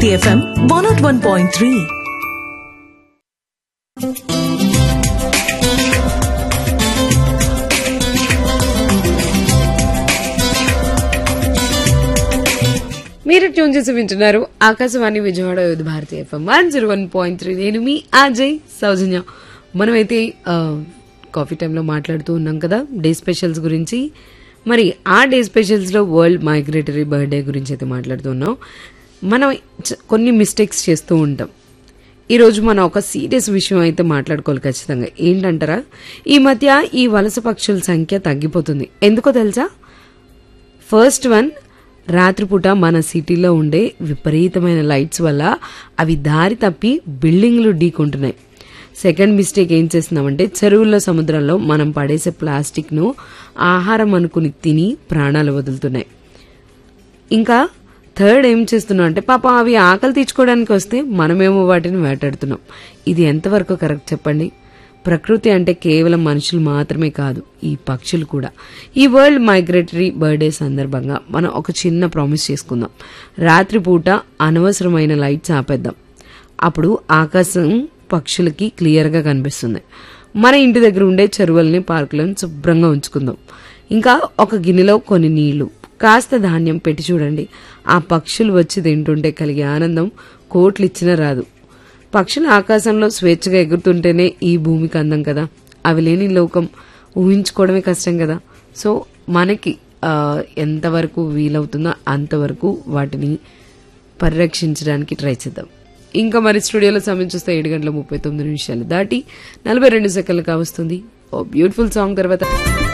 Bharati FM one not one point three మీరు tune చేసి వింటున్నారు Akashvani Vijayawada Yuddha Bharati FM one zero one point three నేను మీ అజయ్ సౌజన్య మనమైతే ఆ, కాఫీ టైంలో మాట్లాడుతూ ఉన్నాం కదా డే స్పెషల్స్ గురించి మరి ఆ డే స్పెషల్స్లో వరల్డ్ మైగ్రేటరీ బర్త్డే గురించి అయితే మాట్లాడుతున్నాం మనం చ- కొన్ని మిస్టేక్స్ చేస్తూ ఉంటాం ఈరోజు మనం ఒక సీరియస్ విషయం అయితే మాట్లాడుకోవాలి ఖచ్చితంగా ఏంటంటారా ఈ మధ్య ఈ వలస పక్షుల సంఖ్య తగ్గిపోతుంది ఎందుకో తెలుసా ఫస్ట్ వన్ రాత్రిపూట మన సిటీలో ఉండే విపరీతమైన లైట్స్ వల్ల అవి దారి తప్పి బిల్డింగ్లు ఢీకొంటున్నాయి సెకండ్ మిస్టేక్ ఏం చేస్తున్నామంటే చెరువుల్లో సముద్రంలో మనం పడేసే ప్లాస్టిక్ను ఆహారం అనుకుని తిని ప్రాణాలు వదులుతున్నాయి ఇంకా థర్డ్ ఏం చేస్తున్నాం అంటే పాప అవి ఆకలి తీర్చుకోవడానికి వస్తే మనమేమో వాటిని వేటాడుతున్నాం ఇది ఎంతవరకు కరెక్ట్ చెప్పండి ప్రకృతి అంటే కేవలం మనుషులు మాత్రమే కాదు ఈ పక్షులు కూడా ఈ వరల్డ్ మైగ్రేటరీ బర్త్డే సందర్భంగా మనం ఒక చిన్న ప్రామిస్ చేసుకుందాం రాత్రిపూట అనవసరమైన లైట్స్ ఆపేద్దాం అప్పుడు ఆకాశం పక్షులకి క్లియర్గా కనిపిస్తుంది మన ఇంటి దగ్గర ఉండే చెరువుల్ని పార్కులను శుభ్రంగా ఉంచుకుందాం ఇంకా ఒక గిన్నెలో కొన్ని నీళ్లు కాస్త ధాన్యం పెట్టి చూడండి ఆ పక్షులు వచ్చి తింటుంటే కలిగే ఆనందం కోట్లు ఇచ్చినా రాదు పక్షులు ఆకాశంలో స్వేచ్ఛగా ఎగురుతుంటేనే ఈ భూమికి అందం కదా అవి లేని లోకం ఊహించుకోవడమే కష్టం కదా సో మనకి ఆ, ఎంతవరకు వీలవుతుందో అంతవరకు వాటిని పరిరక్షించడానికి ట్రై చేద్దాం ఇంకా మరి స్టూడియోలో సమయం చూస్తే ఏడు గంటల ముప్పై తొమ్మిది నిమిషాలు దాటి నలభై రెండు సెకండ్లు కావస్తుంది ఓ బ్యూటిఫుల్ సాంగ్ తర్వాత